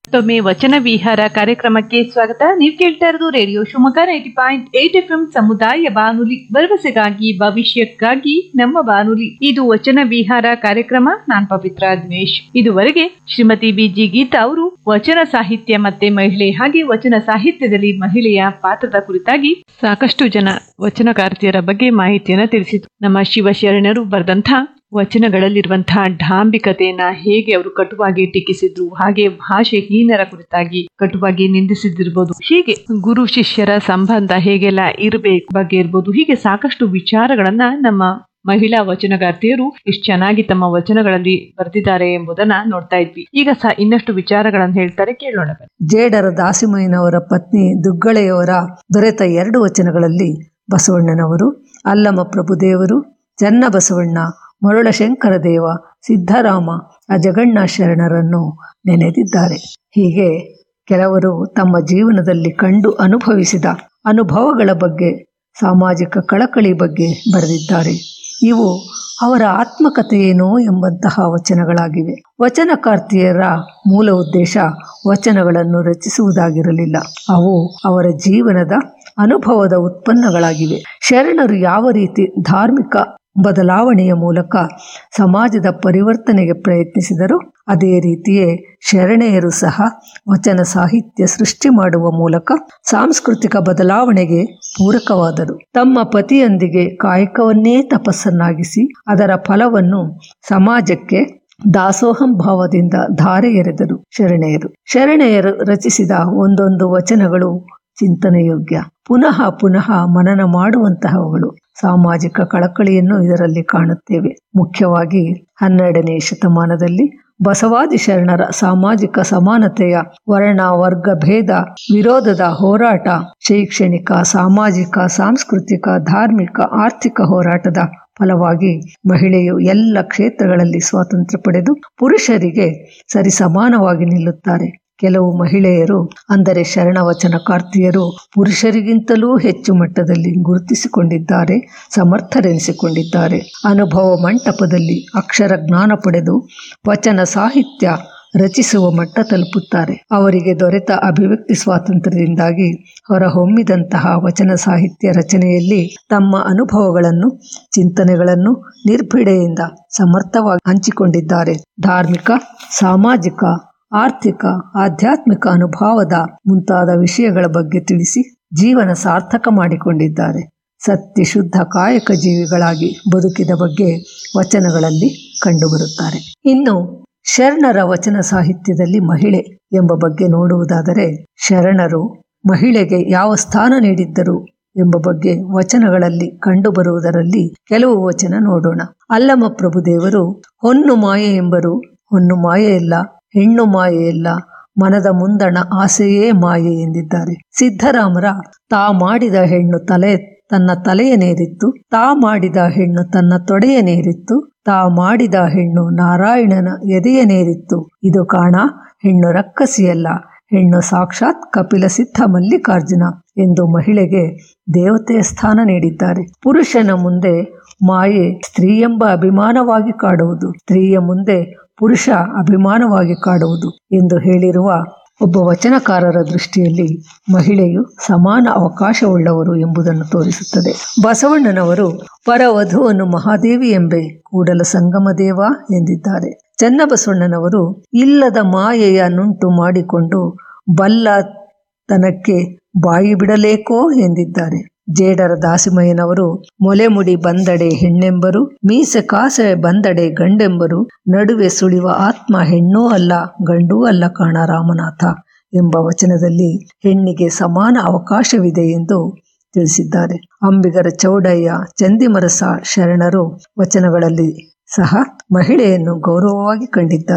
ಮತ್ತೊಮ್ಮೆ ವಚನ ವಿಹಾರ ಕಾರ್ಯಕ್ರಮಕ್ಕೆ ಸ್ವಾಗತ ನೀವು ಕೇಳ್ತಾ ಇರೋದು radio Shivamogga ninety point eight F M ಸಮುದಾಯ ಬಾನುಲಿ ಭರವಸೆಗಾಗಿ ಭವಿಷ್ಯಕ್ಕಾಗಿ ನಮ್ಮ ಬಾನುಲಿ ಇದು ವಚನ ವಿಹಾರ ಕಾರ್ಯಕ್ರಮ ನಾನ್ ಪವಿತ್ರ ದಿನೇಶ್ ಇದುವರೆಗೆ ಶ್ರೀಮತಿ ಬಿಜಿ ಗೀತಾ ಅವರು ವಚನ ಸಾಹಿತ್ಯ ಮತ್ತೆ ಮಹಿಳೆ ಹಾಗೆ ವಚನ ಸಾಹಿತ್ಯದಲ್ಲಿ ಮಹಿಳೆಯ ಪಾತ್ರದ ಕುರಿತಾಗಿ ಸಾಕಷ್ಟು ಜನ ವಚನಕಾರ್ತಿಯರ ಬಗ್ಗೆ ಮಾಹಿತಿಯನ್ನ ತಿಳಿಸಿದ್ರು ನಮ್ಮ ಶಿವಶರಣರು ಬರೆದಂಥ ವಚನಗಳಲ್ಲಿರುವಂತಹ ಢಾಂಬಿಕತೆಯನ್ನ ಹೇಗೆ ಅವರು ಕಟುವಾಗಿ ಟೀಕಿಸಿದ್ರು ಹಾಗೆ ಭಾಷೆ ಹೀನರ ಕುರಿತಾಗಿ ಕಟುವಾಗಿ ನಿಂದಿಸಿದಿರ್ಬೋದು ಹೀಗೆ ಗುರು ಶಿಷ್ಯರ ಸಂಬಂಧ ಹೇಗೆಲ್ಲ ಇರಬೇಕು ಬಗ್ಗೆ ಇರ್ಬೋದು ಹೀಗೆ ಸಾಕಷ್ಟು ವಿಚಾರಗಳನ್ನ ನಮ್ಮ ಮಹಿಳಾ ವಚನಗಾರ್ತಿಯರು ಎಷ್ಟು ಚೆನ್ನಾಗಿ ತಮ್ಮ ವಚನಗಳಲ್ಲಿ ಬರೆದಿದ್ದಾರೆ ಎಂಬುದನ್ನ ನೋಡ್ತಾ ಇದ್ವಿ ಈಗ ಸಹ ಇನ್ನಷ್ಟು ವಿಚಾರಗಳನ್ನು ಹೇಳ್ತಾರೆ ಕೇಳೋಣ ಬನ್ನಿ. ಜೇಡರ ದಾಸಿಮಯ್ಯನವರ ಪತ್ನಿ ದುಗ್ಗಳೆಯವರ ದೊರೆತ ಎರಡು ವಚನಗಳಲ್ಲಿ ಬಸವಣ್ಣನವರು ಅಲ್ಲಮ ಪ್ರಭುದೇವರು ಚನ್ನಬಸವಣ್ಣ ಮರುಳಶಂಕರ ದೇವ ಸಿದ್ಧರಾಮ ಅಜಗಣ್ಣ ಶರಣರನ್ನು ನೆನೆದಿದ್ದಾರೆ ಹೀಗೆ ಕೆಲವರು ತಮ್ಮ ಜೀವನದಲ್ಲಿ ಕಂಡು ಅನುಭವಿಸಿದ ಅನುಭವಗಳ ಬಗ್ಗೆ ಸಾಮಾಜಿಕ ಕಳಕಳಿ ಬಗ್ಗೆ ಬರೆದಿದ್ದಾರೆ ಇವು ಅವರ ಆತ್ಮಕಥೆಯೇನೋ ಎಂಬಂತಹ ವಚನಗಳಾಗಿವೆ ವಚನಕಾರ್ತಿಯರ ಮೂಲ ಉದ್ದೇಶ ವಚನಗಳನ್ನು ರಚಿಸುವುದಾಗಿರಲಿಲ್ಲ ಅವು ಅವರ ಜೀವನದ ಅನುಭವದ ಉತ್ಪನ್ನಗಳಾಗಿವೆ ಶರಣರು ಯಾವ ರೀತಿ ಧಾರ್ಮಿಕ ಬದಲಾವಣೆಯ ಮೂಲಕ ಸಮಾಜದ ಪರಿವರ್ತನೆಗೆ ಪ್ರಯತ್ನಿಸಿದರು ಅದೇ ರೀತಿಯೇ ಶರಣೆಯರು ಸಹ ವಚನ ಸಾಹಿತ್ಯ ಸೃಷ್ಟಿ ಮಾಡುವ ಮೂಲಕ ಸಾಂಸ್ಕೃತಿಕ ಬದಲಾವಣೆಗೆ ಪೂರಕವಾದರು ತಮ್ಮ ಪತಿಯೊಂದಿಗೆ ಕಾಯಕವನ್ನೇ ತಪಸ್ಸನ್ನಾಗಿಸಿ ಅದರ ಫಲವನ್ನು ಸಮಾಜಕ್ಕೆ ದಾಸೋಹಂ ಭಾವದಿಂದ ಧಾರೆ ಎರೆದರು ಶರಣೆಯರು ಶರಣೆಯರು ರಚಿಸಿದ ಒಂದೊಂದು ವಚನಗಳು ಚಿಂತನೆಯೋಗ್ಯ ಪುನಃ ಪುನಃ ಮನನ ಮಾಡುವಂತಹವುಗಳು ಸಾಮಾಜಿಕ ಕಳಕಳಿಯನ್ನು ಇದರಲ್ಲಿ ಕಾಣುತ್ತೇವೆ ಮುಖ್ಯವಾಗಿ ಹನ್ನೆರಡನೇ ಶತಮಾನದಲ್ಲಿ ಬಸವಾದಿ ಶರಣರ ಸಾಮಾಜಿಕ ಸಮಾನತೆಯ ವರ್ಣ ವರ್ಗ ಭೇದ ವಿರೋಧದ ಹೋರಾಟ ಶೈಕ್ಷಣಿಕ ಸಾಮಾಜಿಕ ಸಾಂಸ್ಕೃತಿಕ ಧಾರ್ಮಿಕ ಆರ್ಥಿಕ ಹೋರಾಟದ ಫಲವಾಗಿ ಮಹಿಳೆಯು ಎಲ್ಲ ಕ್ಷೇತ್ರಗಳಲ್ಲಿ ಸ್ವಾತಂತ್ರ್ಯ ಪಡೆದು ಪುರುಷರಿಗೆ ಸರಿಸಮಾನವಾಗಿ ನಿಲ್ಲುತ್ತಾರೆ ಕೆಲವು ಮಹಿಳೆಯರು ಅಂದರೆ ಶರಣ ವಚನಕಾರ್ತಿಯರು ಪುರುಷರಿಗಿಂತಲೂ ಹೆಚ್ಚು ಮಟ್ಟದಲ್ಲಿ ಗುರುತಿಸಿಕೊಂಡಿದ್ದಾರೆ ಸಮರ್ಥರೆನಿಸಿಕೊಂಡಿದ್ದಾರೆ ಅನುಭವ ಮಂಟಪದಲ್ಲಿ ಅಕ್ಷರ ಜ್ಞಾನ ಪಡೆದು ವಚನ ಸಾಹಿತ್ಯ ರಚಿಸುವ ಮಟ್ಟ ತಲುಪುತ್ತಾರೆ ಅವರಿಗೆ ದೊರೆತ ಅಭಿವ್ಯಕ್ತಿ ಸ್ವಾತಂತ್ರ್ಯದಿಂದಾಗಿ ಹೊರಹೊಮ್ಮಿದಂತಹ ವಚನ ಸಾಹಿತ್ಯ ರಚನೆಯಲ್ಲಿ ತಮ್ಮ ಅನುಭವಗಳನ್ನು ಚಿಂತನೆಗಳನ್ನು ನಿರ್ಭಿಡೆಯಿಂದ ಸಮರ್ಥವಾಗಿ ಹಂಚಿಕೊಂಡಿದ್ದಾರೆ ಧಾರ್ಮಿಕ ಸಾಮಾಜಿಕ ಆರ್ಥಿಕ ಆಧ್ಯಾತ್ಮಿಕ ಅನುಭವದ ಮುಂತಾದ ವಿಷಯಗಳ ಬಗ್ಗೆ ತಿಳಿಸಿ ಜೀವನ ಸಾರ್ಥಕ ಮಾಡಿಕೊಂಡಿದ್ದಾರೆ ಸತ್ಯ ಶುದ್ಧ ಕಾಯಕ ಜೀವಿಗಳಾಗಿ ಬದುಕಿದ ಬಗ್ಗೆ ವಚನಗಳಲ್ಲಿ ಕಂಡುಬರುತ್ತಾರೆ ಇನ್ನು ಶರಣರ ವಚನ ಸಾಹಿತ್ಯದಲ್ಲಿ ಮಹಿಳೆ ಎಂಬ ಬಗ್ಗೆ ನೋಡುವುದಾದರೆ ಶರಣರು ಮಹಿಳೆಗೆ ಯಾವ ಸ್ಥಾನ ನೀಡಿದ್ದರು ಎಂಬ ಬಗ್ಗೆ ವಚನಗಳಲ್ಲಿ ಕಂಡುಬರುವುದರಲ್ಲಿ ಕೆಲವು ವಚನ ನೋಡೋಣ ಅಲ್ಲಮ ಪ್ರಭುದೇವರು ಹೊನ್ನು ಮಾಯೆ ಎಂಬರು ಹೊನ್ನು ಮಾಯೆಯಲ್ಲ ಹೆಣ್ಣು ಮಾಯೆಯಲ್ಲ ಮನದ ಮುಂದಣ ಆಸೆಯೇ ಮಾಯೆ ಎಂದಿದ್ದಾರೆ ಸಿದ್ಧರಾಮರ ತಾ ಮಾಡಿದ ಹೆಣ್ಣು ತಲೆ ತನ್ನ ತಲೆಯ ನೇರಿತ್ತು ತಾ ಮಾಡಿದ ಹೆಣ್ಣು ತನ್ನ ತೊಡೆಯ ನೇರಿತ್ತು ತಾ ಮಾಡಿದ ಹೆಣ್ಣು ನಾರಾಯಣನ ಎದೆಯ ನೇರಿತ್ತು ಇದು ಕಾಣ ಹೆಣ್ಣು ರಕ್ಕಸಿಯಲ್ಲ ಹೆಣ್ಣು ಸಾಕ್ಷಾತ್ ಕಪಿಲ ಸಿದ್ಧ ಮಲ್ಲಿಕಾರ್ಜುನ ಎಂದು ಮಹಿಳೆಗೆ ದೇವತೆಯ ಸ್ಥಾನ ನೀಡಿದ್ದಾರೆ ಪುರುಷನ ಮುಂದೆ ಮಾಯೆ ಸ್ತ್ರೀ ಎಂಬ ಅಭಿಮಾನವಾಗಿ ಕಾಡುವುದು ಸ್ತ್ರೀಯ ಮುಂದೆ ಪುರುಷ ಅಭಿಮಾನವಾಗಿ ಕಾಡುವುದು ಎಂದು ಹೇಳಿರುವ ಒಬ್ಬ ವಚನಕಾರರ ದೃಷ್ಟಿಯಲ್ಲಿ ಮಹಿಳೆಯು ಸಮಾನ ಅವಕಾಶವುಳ್ಳವರು ಎಂಬುದನ್ನು ತೋರಿಸುತ್ತದೆ ಬಸವಣ್ಣನವರು ಪರವಧುವನ್ನು ಮಹಾದೇವಿ ಎಂಬೆ ಕೂಡಲ ಸಂಗಮ ದೇವ ಎಂದಿದ್ದಾರೆ ಚನ್ನಬಸವಣ್ಣನವರು ಇಲ್ಲದ ಮಾಯೆಯ ನುಂಟು ಮಾಡಿಕೊಂಡು ಬಲ್ಲತನಕ್ಕೆ ಬಾಯಿ ಬಿಡಲೇಕೋ ಎಂದಿದ್ದಾರೆ ಜೇಡರ ದಾಸಿಮಯ್ಯನವರು ಮೊಲೆಮುಡಿ ಬಂದಡೆ ಹೆಣ್ಣೆಂಬರು ಮೀಸೆ ಕಾಸೆ ಬಂದಡೆ ಗಂಡೆಂಬರು ನಡುವೆ ಸುಳಿವ ಆತ್ಮ ಹೆಣ್ಣೂ ಅಲ್ಲ ಗಂಡೂ ಅಲ್ಲ ಕಾಣ ರಾಮನಾಥ ಎಂಬ ವಚನದಲ್ಲಿ ಹೆಣ್ಣಿಗೆ ಸಮಾನ ಅವಕಾಶವಿದೆ ಎಂದು ತಿಳಿಸಿದ್ದಾರೆ ಅಂಬಿಗರ ಚೌಡಯ್ಯ ಚಂದಿಮರಸ ಶರಣರು ವಚನಗಳಲ್ಲಿ ಸಹ ಮಹಿಳೆಯನ್ನು ಗೌರವವಾಗಿ ಕಂಡಿದ್ದಾರೆ